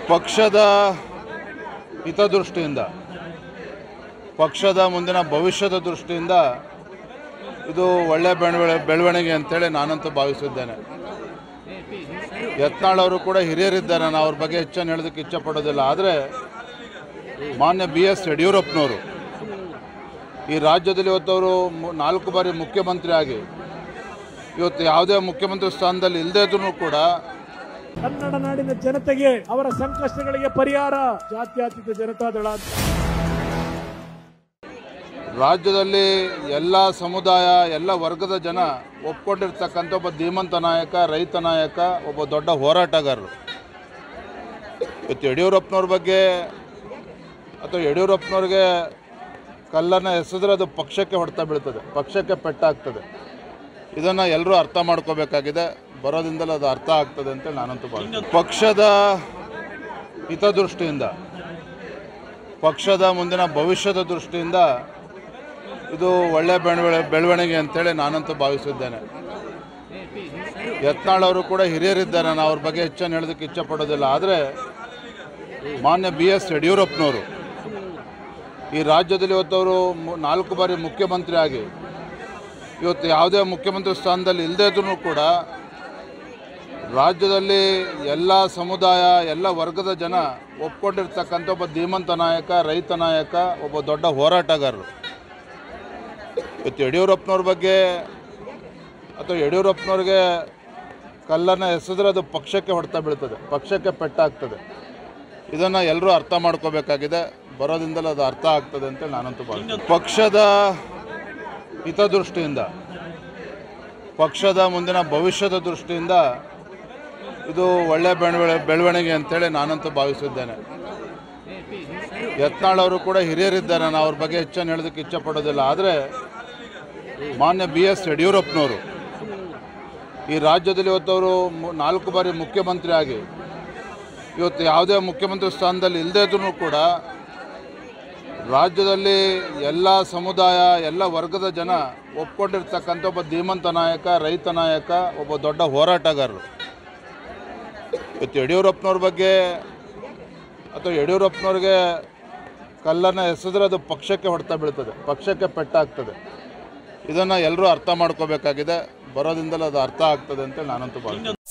ಪಕ್ಷದ ಹಿತದೃಷ್ಟಿಯಿಂದ ಪಕ್ಷದ ಮುಂದಿನ ಭವಿಷ್ಯದ ದೃಷ್ಟಿಯಿಂದ ಇದು ಒಳ್ಳೆಯ ಬೆಳವಣಿಗೆ ಬೆಳವಣಿಗೆ ಅಂತೇಳಿ ನಾನಂತೂ ಭಾವಿಸಿದ್ದೇನೆ ಯತ್ನಾಳ್ ಅವರು ಕೂಡ ಹಿರಿಯರಿದ್ದಾರೆ ನಾನು ಅವ್ರ ಬಗ್ಗೆ ಹೆಚ್ಚನ್ನು ಹೇಳೋದಕ್ಕೆ ಇಚ್ಛಪಡೋದಿಲ್ಲ ಆದರೆ ಮಾನ್ಯ ಬಿ ಎಸ್ ಯಡಿಯೂರಪ್ಪನವರು ಈ ರಾಜ್ಯದಲ್ಲಿ ಇವತ್ತವರು ಮು- ನಾಲ್ಕು ಬಾರಿ ಮುಖ್ಯಮಂತ್ರಿ ಆಗಿ ಇವತ್ತು ಯಾವುದೇ ಮುಖ್ಯಮಂತ್ರಿ ಸ್ಥಾನದಲ್ಲಿ ಇಲ್ಲದೇ ಇದ್ರೂ ಕೂಡ ಕನ್ನಡ ನಾಡಿನ ಜನತೆಗೆ ಅವರ ಸಂಕಷ್ಟಗಳಿಗೆ ಪರಿಹಾರ ಜಾತ್ಯತೀತ ಜನತಾದಳ ಅಂತ ರಾಜ್ಯದಲ್ಲಿ ಎಲ್ಲ ಸಮುದಾಯ ಎಲ್ಲ ವರ್ಗದ ಜನ ಒಪ್ಕೊಂಡಿರ್ತಕ್ಕಂಥ ಒಬ್ಬ ಧೀಮಂತ ನಾಯಕ ರೈತ ನಾಯಕ ಒಬ್ಬ ದೊಡ್ಡ ಹೋರಾಟಗಾರರು ಇವತ್ತು ಯಡಿಯೂರಪ್ಪನವ್ರ ಬಗ್ಗೆ ಅಥವಾ ಯಡಿಯೂರಪ್ಪನವ್ರಿಗೆ ಕಲ್ಲನ್ನು ಎಸೆದ್ರೆ ಅದು ಪಕ್ಷಕ್ಕೆ ಹೊಡೆತ ಬೀಳ್ತದೆ ಪಕ್ಷಕ್ಕೆ ಪೆಟ್ಟಾಗ್ತದೆ ಇದನ್ನು ಎಲ್ಲರೂ ಅರ್ಥ ಮಾಡ್ಕೋಬೇಕಾಗಿದೆ ಬರೋದಿಂದಲೇ ಅದು ಅರ್ಥ ಆಗ್ತದೆ ಅಂತೇಳಿ ನಾನಂತೂ ಭಾವಿಸ್ತೀನಿ ಪಕ್ಷದ ಹಿತದೃಷ್ಟಿಯಿಂದ ಪಕ್ಷದ ಮುಂದಿನ ಭವಿಷ್ಯದ ದೃಷ್ಟಿಯಿಂದ ಇದು ಒಳ್ಳೆಯ ಬೆಳವಣಿಗೆ ಬೆಳವಣಿಗೆ ಅಂತೇಳಿ ನಾನಂತೂ ಭಾವಿಸಿದ್ದೇನೆ ಯತ್ನಾಳ್ ಅವರು ಕೂಡ ಹಿರಿಯರಿದ್ದಾರೆ ನಾನು ಅವ್ರ ಬಗ್ಗೆ ಹೆಚ್ಚನ್ನು ಹೇಳೋದಕ್ಕೆ ಇಚ್ಛಪಡೋದಿಲ್ಲ ಆದರೆ ಮಾನ್ಯ ಬಿ ಎಸ್ ಯಡಿಯೂರಪ್ಪನವರು ಈ ರಾಜ್ಯದಲ್ಲಿ ಇವತ್ತವರು ಮು- ನಾಲ್ಕು ಬಾರಿ ಮುಖ್ಯಮಂತ್ರಿ ಆಗಿ ಇವತ್ತು ಯಾವುದೇ ಮುಖ್ಯಮಂತ್ರಿ ಸ್ಥಾನದಲ್ಲಿ ಇಲ್ಲದೇ ಇದ್ರೂ ಕೂಡ ರಾಜ್ಯದಲ್ಲಿ ಎಲ್ಲ ಸಮುದಾಯ ಎಲ್ಲ ವರ್ಗದ ಜನ ಒಪ್ಕೊಂಡಿರ್ತಕ್ಕಂಥ ಒಬ್ಬ ಧೀಮಂತ ನಾಯಕ ರೈತ ನಾಯಕ ಒಬ್ಬ ದೊಡ್ಡ ಹೋರಾಟಗಾರರು ಇವತ್ತು ಯಡಿಯೂರಪ್ಪನವ್ರ ಬಗ್ಗೆ ಅಥವಾ ಯಡಿಯೂರಪ್ಪನವ್ರಿಗೆ ಕಲ್ಲನ್ನು ಎಸೆದ್ರೆ ಅದು ಪಕ್ಷಕ್ಕೆ ಹೊಡೆತ ಬೀಳ್ತದೆ ಪಕ್ಷಕ್ಕೆ ಪೆಟ್ಟಾಗ್ತದೆ ಇದನ್ನು ಎಲ್ಲರೂ ಅರ್ಥ ಮಾಡ್ಕೋಬೇಕಾಗಿದೆ ಬರೋದಿಂದಲೇ ಅದು ಅರ್ಥ ಆಗ್ತದೆ ಅಂತೇಳಿ ನಾನಂತೂ ಭಾವಿಸ್ತೀನಿ ಪಕ್ಷದ ಹಿತದೃಷ್ಟಿಯಿಂದ ಪಕ್ಷದ ಮುಂದಿನ ಭವಿಷ್ಯದ ದೃಷ್ಟಿಯಿಂದ ಇದು ಒಳ್ಳೆಯ ಬೆಳವಣಿಗೆ ಬೆಳವಣಿಗೆ ಅಂತೇಳಿ ನಾನಂತೂ ಭಾವಿಸಿದ್ದೇನೆ ಯತ್ನಾಳ್ ಅವರು ಕೂಡ ಹಿರಿಯರಿದ್ದಾರೆ ನಾನು ಅವ್ರ ಬಗ್ಗೆ ಹೆಚ್ಚನ್ನು ಹೇಳೋದಕ್ಕೆ ಇಚ್ಛಪಡೋದಿಲ್ಲ ಆದರೆ ಮಾನ್ಯ ಬಿ ಎಸ್ ಯಡಿಯೂರಪ್ಪನವರು ಈ ರಾಜ್ಯದಲ್ಲಿ ಇವತ್ತವರು ಮು- ನಾಲ್ಕು ಬಾರಿ ಮುಖ್ಯಮಂತ್ರಿ ಆಗಿ ಇವತ್ತು ಯಾವುದೇ ಮುಖ್ಯಮಂತ್ರಿ ಸ್ಥಾನದಲ್ಲಿ ಇಲ್ಲದೇ ಇದ್ರೂ ಕೂಡ ರಾಜ್ಯದಲ್ಲಿ ಎಲ್ಲ ಸಮುದಾಯ ಎಲ್ಲ ವರ್ಗದ ಜನ ಒಪ್ಕೊಂಡಿರ್ತಕ್ಕಂಥ ಒಬ್ಬ ಧೀಮಂತ ನಾಯಕ ರೈತ ನಾಯಕ ಒಬ್ಬ ದೊಡ್ಡ ಹೋರಾಟಗಾರರು ಇವತ್ತು ಯಡಿಯೂರಪ್ಪನವ್ರ ಬಗ್ಗೆ ಅಥವಾ ಯಡಿಯೂರಪ್ಪನವ್ರಿಗೆ ಕಲ್ಲನ್ನು ಎಸೆದ್ರೆ ಅದು ಪಕ್ಷಕ್ಕೆ ಹೊಡೆತ ಬೀಳ್ತದೆ ಪಕ್ಷಕ್ಕೆ ಪೆಟ್ಟಾಗ್ತದೆ ಇದನ್ನು ಎಲ್ಲರೂ ಅರ್ಥ ಮಾಡ್ಕೋಬೇಕಾಗಿದೆ ಬರೋದಿಂದಲೇ ಅದು ಅರ್ಥ ಆಗ್ತದೆ ಅಂತೇಳಿ ನಾನಂತೂ ಭಾವಿಸ್ತೀನಿ